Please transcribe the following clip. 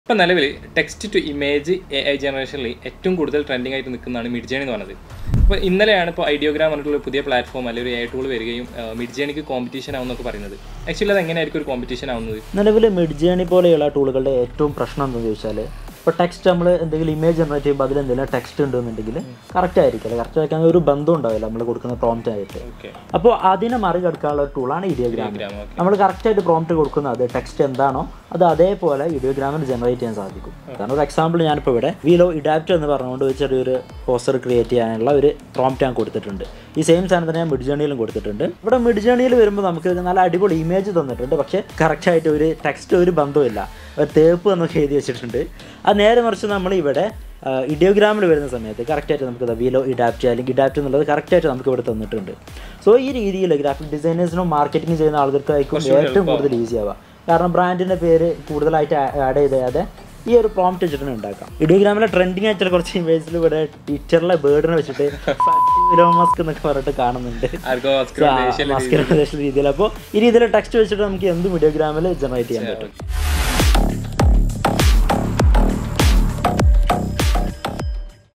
ഇപ്പം നിലവിൽ text to image A I ജനറേഷനിൽ ഏറ്റവും കൂടുതൽ ട്രെൻഡിങ് ആയിട്ട് നിൽക്കുന്നതാണ് മിഡ്ജേണി എന്ന് പറയുന്നത് അപ്പോൾ ഇന്നലെയാണ് ഇപ്പോൾ ഐഡിയോഗ്രാം പറഞ്ഞിട്ടുള്ള ഒരു പുതിയ പ്ലാറ്റ്ഫോം അല്ലെങ്കിൽ ഒരു എ ടൂൾ വരികയും മിഡ്ജേണിക്ക് കോമ്പറ്റീഷൻ ആവുന്നൊക്കെ പറയുന്നത് ആക്ച്വലി അത് എങ്ങനെയായിരിക്കും ഒരു കോമ്പറ്റീഷൻ ആവുന്നത് നിലവിൽ മിഡ് ജേണി പോലെയുള്ള ടൂളുകളുടെ ഏറ്റവും പ്രശ്നം എന്താണെന്ന് ചോദിച്ചാൽ ഇപ്പോൾ ടെക്സ്റ്റ് നമ്മൾ എന്തെങ്കിലും ഇമേജ് ജനറേറ്റ് ചെയ്യുമ്പോൾ അതിൽ എന്തെങ്കിലും ടെക്സ്റ്റ് ഉണ്ടെന്നുണ്ടെങ്കിൽ കറക്റ്റ് ആയിരിക്കില്ല കറക്റ്റ് ആയിരിക്കാൻ ഒരു ബന്ധം ഉണ്ടാവില്ല നമ്മൾ കൊടുക്കുന്ന പ്രോംപ്റ്റ് ആയിട്ട് ഓക്കെ അപ്പോൾ അതിനെ മറികടക്കാനുള്ള ഒരു ടൂളാണ് ഇഡിയോഗ്രാം ഗ്രാം ഓക്കെ നമ്മൾ കറക്റ്റായിട്ട് പ്രോംപ്റ്റ് കൊടുക്കുന്നത് ടെക്സ്റ്റ് എന്താണോ അത് അതേപോലെ ഇഡിയോഗ്രാമിൽ ജനറേറ്റ് ചെയ്യാൻ സാധിക്കും കാരണം ഒരു എക്സാമ്പിൾ ഞാനിപ്പോൾ ഇവിടെ വീലോ ഇഡാപ്റ്റ് എന്ന് പറഞ്ഞുകൊണ്ട് ഒരു ചെറിയൊരു പോസ്റ്റർ ക്രിയേറ്റ് ചെയ്യാനുള്ള ഒരു പ്രോംപ്റ്റ് ഞാൻ കൊടുത്തിട്ടുണ്ട് ഈ സെയിം സാധനം തന്നെ ഞാൻ മിഡ് ജേണിയിലും കൊടുത്തിട്ടുണ്ട് ഇവിടെ മിഡ് ജേണിയിൽ വരുമ്പോൾ നമുക്ക് ഒരു നല്ല അടിപൊളി ഇമേജ് തന്നിട്ടുണ്ട് പക്ഷേ കറക്റ്റായിട്ട് ഒരു ടെക്സ്റ്റ് ഒരു ബന്ധമില്ല ഒരു തേപ്പ് എന്നൊക്കെ എഴുതി വെച്ചിട്ടുണ്ട് അത് നേരെ മറിച്ച് നമ്മൾ ഇവിടെ ഇഡിയോഗ്രാമിൽ വരുന്ന സമയത്ത് കറക്റ്റായിട്ട് നമുക്ക് വീലോ ഇഡാപ്റ്റ് അല്ലെങ്കിൽ ഇഡാപ്റ്റ് എന്നുള്ളത് കറക്റ്റായിട്ട് നമുക്ക് ഇവിടെ തന്നിട്ടുണ്ട് സോ ഈ രീതിയിൽ ഗ്രാഫിക് ഡിസൈനേഴ്സിനും മാർക്കറ്റിംഗ് ചെയ്യുന്ന ആളുകൾക്കായിരിക്കും ഏറ്റവും കൂടുതൽ ഈസി ആവുക കാരണം ബ്രാൻഡിൻ്റെ പേര് കൂടുതലായിട്ട് ആഡ് ചെയ്താതെ ഈ ഒരു പ്രോംപ്റ്റ് വെച്ചിട്ട് ഉണ്ടാക്കാം ഇഡിയോഗ്രാമിലെ ട്രെൻഡിങ് ആയിട്ടുള്ള കുറച്ച് ഇമേജിൽ ഇവിടെ ട്വിറ്ററിലെ ബേർഡിനെ വെച്ചിട്ട് മസ്ക് എന്നൊക്കെ പറഞ്ഞിട്ട് കാണുന്നുണ്ട് ആർക്കോ മാസ്കിന്റെ രീതിയിൽ അപ്പോൾ ഈ രീതിയിൽ ടെക്സ്റ്റ് വെച്ചിട്ട് നമുക്ക് എന്തും ഇഡിയോഗ്രാമിൽ ജനറേറ്റ് ചെയ്യാൻ പറ്റും